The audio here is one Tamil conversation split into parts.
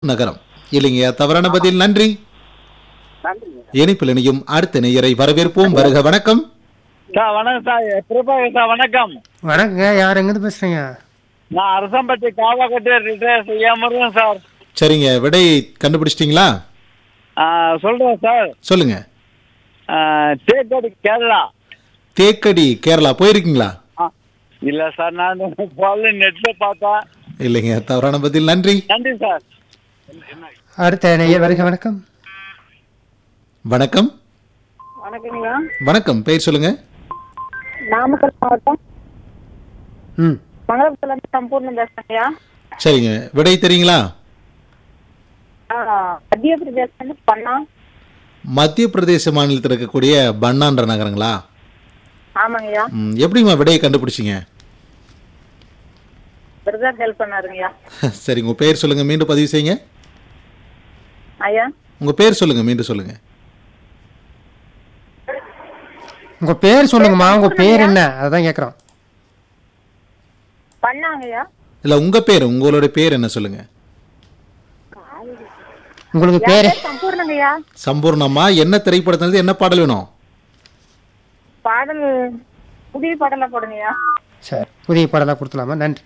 நகரம் இல்லைங்க தவறான பதில் நன்றி இணைப்பில் இணையும் அடுத்த நேயரை வரவேற்போம் வருக வணக்கம் சார் வணக்கம் சார் பிரபாகர் சார் வணக்கம் வணக்கங்க யார் எங்கேருந்து பேசுறீங்க நான் அரசம்பட்டி காவாக்கட்டு ரிட்டையர் செய்ய முருகன் சார் சரிங்க விடை கண்டுபிடிச்சிட்டீங்களா ஆ, சொல்றேன் சார் சொல்லுங்க ஆ, தேக்கடி கேரளா தேக்கடி கேரளா போயிருக்கீங்களா ஆ, இல்ல சார் நான் போல நெட்ல பார்த்தேன் இல்லைங்க தவறான பதில் நன்றி நன்றி சார் அடுத்த நேயர் வருக வணக்கம் வணக்கம் வணக்கங்கய்யா வணக்கம் பெயர் சொல்லுங்க நாமக்கல் மாவட்டம் ம் மங்களபுரத்துல இருந்து சம்பூர்ணம் பேசுறேங்கய்யா சரிங்க விடை தெரியுங்களா ஆ, மத்திய பிரதேசம் பண்ணா மத்திய பிரதேச மாநிலத்தில் இருக்கக்கூடிய பன்னான்ற நகரங்களா ஆமாங்கய்யா ம், எப்படிம்மா விடையை கண்டுபிடிச்சிங்க பிரதர் ஹெல்ப் பண்ணாருங்கய்யா சரி உங்க பேர் சொல்லுங்க மீண்டும் பதிவு செய்யுங்க ஐயா உங்க பேர் சொல்லுங்க மீண்டும் சொல்லுங்க உங்க பேர் சொல்லுங்கம்மா உங்க பேர் என்ன அதான் கேக்குறோம் பண்ணாங்கய்யா இல்ல உங்க பேர் உங்களுடைய பேர் என்ன சொல்லுங்க உங்களுக்கு பேர் பேர் சம்பூர்ணங்கய்யா சம்பூர்ணமா என்ன திரைப்படத்திலிருந்து என்ன பாடல் வேணும் பாடல் புதிய பாடலா போடுங்கய்யா சரி புதிய பாடலாக கொடுத்துலாமா நன்றி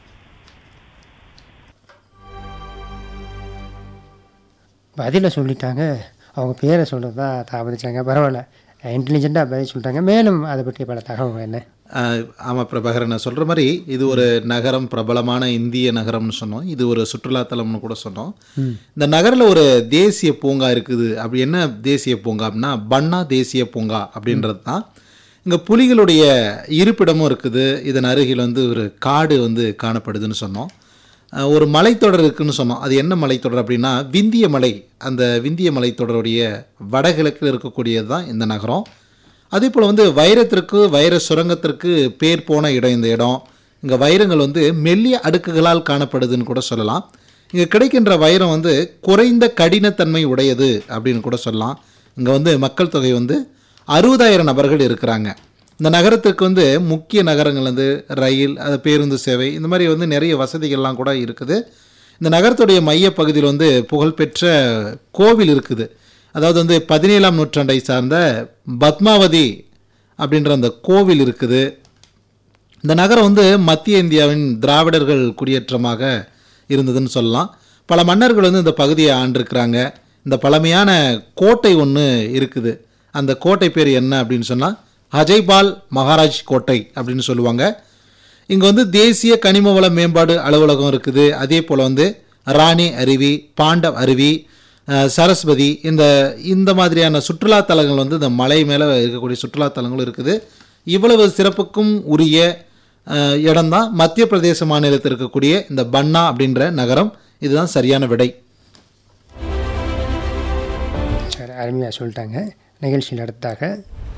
பதிலை சொல்லிட்டாங்க அவங்க பேரை சொல்கிறது தான் தாமதிச்சாங்க பரவாயில்ல இன்டெலிஜென்ட்டாக பதில் சொல்லிட்டாங்க மேலும் அதை பற்றிய பல தகவல் என்ன ஆஹ், ஆமா பிரபாகரன் நான் சொல்ற மாதிரி இது ஒரு நகரம் பிரபலமான இந்திய நகரம்னு சொன்னோம் இது ஒரு சுற்றுலாத்தலம்னு கூட சொன்னோம் இந்த நகரில் ஒரு தேசிய பூங்கா இருக்குது அப்படி என்ன தேசிய பூங்கா அப்படின்னா பன்னா தேசிய பூங்கா அப்படின்றது தான் இங்கே புலிகளுடைய இருப்பிடமும் இருக்குது இதன் அருகில் வந்து ஒரு காடு வந்து காணப்படுதுன்னு சொன்னோம் அஹ் ஒரு மலைத்தொடர் இருக்குன்னு சொன்னோம் அது என்ன மலைத்தொடர் அப்படின்னா விந்திய மலை அந்த விந்திய மலைத்தொடருடைய வடகிழக்கில் இருக்கக்கூடியது தான் இந்த நகரம் அதே போல் வந்து வைரத்திற்கு வைர சுரங்கத்திற்கு பேர் போன இடம் இந்த இடம் இங்கே வைரங்கள் வந்து மெல்லிய அடுக்குகளால் காணப்படுதுன்னு கூட சொல்லலாம் இங்கே கிடைக்கின்ற வைரம் வந்து குறைந்த கடினத்தன்மை உடையது அப்படின்னு கூட சொல்லலாம் இங்கே வந்து மக்கள் தொகை வந்து அறுபதாயிரம் நபர்கள் இருக்கிறாங்க இந்த நகரத்துக்கு வந்து முக்கிய நகரங்கள் வந்து ரயில் அது பேருந்து சேவை இந்த மாதிரி வந்து நிறைய வசதிகள்லாம் கூட இருக்குது இந்த நகரத்துடைய மையப்பகுதியில் வந்து புகழ்பெற்ற கோவில் இருக்குது அதாவது வந்து பதினேழாம் நூற்றாண்டை சார்ந்த பத்மாவதி அப்படின்ற அந்த கோவில் இருக்குது இந்த நகரம் வந்து மத்திய இந்தியாவின் திராவிடர்கள் குடியேற்றமாக இருந்ததுன்னு சொல்லலாம் பல மன்னர்கள் வந்து இந்த பகுதியை ஆண்டிருக்கிறாங்க இந்த பழமையான கோட்டை ஒன்று இருக்குது அந்த கோட்டை பேர் என்ன அப்படின்னு சொன்னால் அஜய்பால் மகாராஜ் கோட்டை அப்படின்னு சொல்லுவாங்க இங்கே வந்து தேசிய கனிம வள மேம்பாடு அலுவலகம் இருக்குது அதே போல் வந்து ராணி அருவி பாண்டவ் அருவி அஹ், சரஸ்வதி இந்த இந்த மாதிரியான சுற்றுலா தலங்கள் வந்து இந்த மலை மேலே இருக்கக்கூடிய சுற்றுலா தலங்களும் இருக்குது இவ்வளவு சிறப்புக்கும் உரிய அஹ், இடம்தான் மத்திய பிரதேச மாநிலத்தில் இருக்கக்கூடிய இந்த பன்னா அப்படின்ற நகரம் இதுதான் சரியான விடை சரி அருமையாக சொல்லிட்டாங்க நிகழ்ச்சியில் அடுத்தாக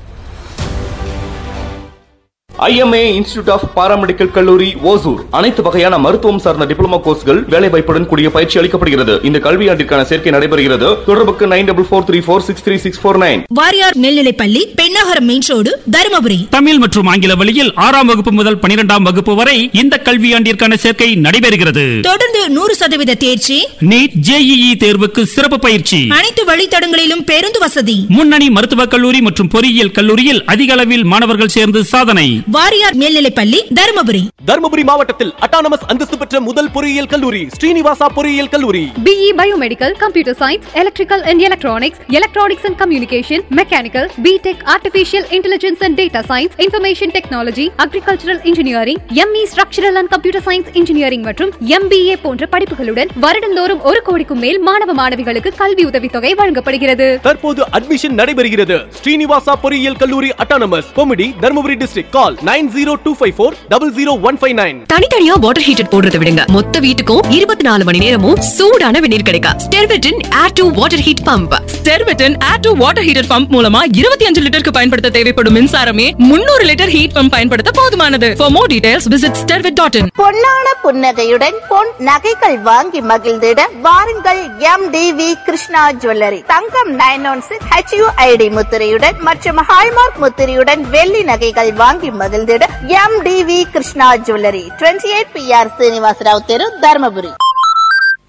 ஐஎம்ஏ இன்ஸ்டிடியூட் ஆஃப் பாராமெடிக்கல் கல்லூரி ஓசூர் அனைத்து வகையான மருத்துவம் சார்ந்த டிப்ளமோ கோர்ஸ்கள் வேலைவாய்ப்புடன் கூடிய பயிற்சி அளிக்கப்படுகிறது இந்த கல்வியாண்டிற்கான சேர்க்கை நடைபெறுகிறது தொடர்புக்கு nine double four three four six three six four nine Variyar மேல்நிலைப்பள்ளி பெண்ணாகரம் மெயின் ரோடு தருமபுரி தமிழ் மற்றும் ஆங்கில வழியில் ஆறாம் வகுப்பு முதல் பனிரெண்டாம் வகுப்பு வரை இந்த கல்வியாண்டிற்கான சேர்க்கை நடைபெறுகிறது தொடர்ந்து நூறு சதவீத தேர்ச்சி நீட் ஜேஇஇ தேர்வுக்கு சிறப்பு பயிற்சி அனைத்து வழித்தடங்களிலும் பேருந்து வசதி முன்னணி மருத்துவக் கல்லூரி மற்றும் பொறியியல் கல்லூரியில் அதிக அளவில் மாணவர்கள் சேர்ந்து சாதனை வாரியார் மேல்நிலைப்பள்ளி தருமபுரி தருமபுரி மாவட்டத்தில் அட்டானமஸ் அந்தஸ்து பெற்ற முதல் பொறியியல் கல்லூரி ஸ்ரீனிவாசா பொறியியல் கல்லூரி BE Biomedical, Computer Science, Electrical and Electronics, Electronics and Communication, Mechanical, BTech, Artificial Intelligence and Data Science, Information Technology, Agricultural Engineering, ME Structural and Computer Science Engineering மற்றும் MBA போன்ற படிப்புகளுடன் வருடந்தோறும் ஒரு கோடிக்கும் மேல் மாணவ மாணவிகளுக்கு கல்வி உதவித்தொகை வழங்கப்படுகிறது தற்போது அட்மிஷன் நடைபெறுகிறது ஸ்ரீனிவாசா பொறியியல் கல்லூரி அட்டானமஸ் கொமிடி Dharmapuri district call nine zero two five four double zero one five nine தனித்தனியா வாட்டர் ஹீட்டர் போடுறத விடுங்க மொத்த வீட்டுக்கும் இருபத்தி நாலு மணி நேரமும் சூடான வெந்நீர் கிடைக்கும் ஸ்டெர்வெட்டின் air to water heat pump ஸ்டெர்வெட்டன் air to water heater pump மூலமா இருபத்தி அஞ்சு லிட்டருக்கு பயன்படுத்த தேவைப்படும் மின்சாரமே முன்னூறு லிட்டர் ஹீட் பம்ப் பயன்படுத்த போதுமானது for more details visit Stervet dot in பொன்னான புன்னகையுடன் பொன் நகைகள் வாங்கி மகிழ்ந்திட வாருங்கள் M T V Krishna jewellery தங்கம் நைன் ஒன் சிக்ஸ் ஹெச்யூஐடி முத்திரையுடன் மற்றும் ஹால்மார்க் முத்திரையுடன் வெள்ளி நகைகள் வாங்கி மகிழ்ந்திட M T V Krishna jewellery twenty eight B R Srinivasarao தெரு தருமபுரி